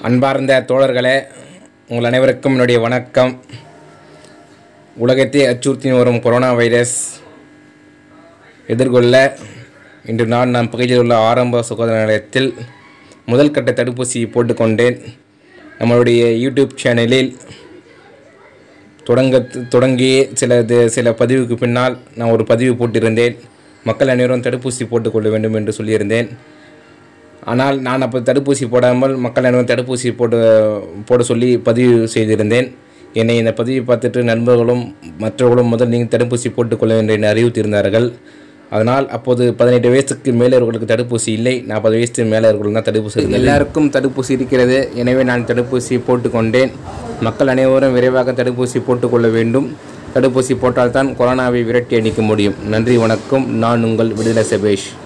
அன்பார்ந்த தோழர்களே உங்கள் அனைவருக்கும் என்னுடைய வணக்கம் உலகத்தை அச்சுறுத்தி வரும் கொரோனா வைரஸ் எதிர்கொள்ள இன்று நான் நம் பகுதியில் உள்ள ஆரம்ப சுகாதார நிலையத்தில் முதல் கட்ட தடுப்பூசி போட்டுக்கொண்டேன் நம்மளுடைய யூடியூப் சேனலில் தொடங்க தொடங்கி சில இது- சில பதிவுக்கு பின்னால் நான் ஒரு பதிவு போட்டிருந்தேன் மக்கள் அனைவரும் தடுப்பூசி போட்டுக்கொள்ள வேண்டும் என்று சொல்லியிருந்தேன் ஆனால் நான் அப்போ தடுப்பூசி போடாமல் மக்கள் அனைவரும் தடுப்பூசி போட்டு போட சொல்லி பதிவு செய்திருந்தேன் என்னை இந்த பதிவை பார்த்துட்டு நண்பர்களும் மற்றவர்களும் முதல் நீங்கள் தடுப்பூசி போட்டுக்கொள்ள வேண்டும் என்று அறிவித்திருந்தார்கள் அதனால் அப்போது பதினெட்டு வயசுக்கு மேலவர்களுக்கு தடுப்பூசி இல்லை நாற்பது வயசுக்கு மேலவர்கள் தான் தடுப்பூசி இருந்தது. எல்லாருக்கும் தடுப்பூசி இருக்கிறது எனவே நான் தடுப்பூசி போட்டுக்கொண்டேன் மக்கள் அனைவரும் விரைவாக தடுப்பூசி போட்டுக்கொள்ள வேண்டும் தடுப்பூசி போட்டால்தான் கொரோனாவை விரட்டி அடிக்க முடியும் நன்றி வணக்கம் நான் உங்கள் விடுதலை சபேஷ்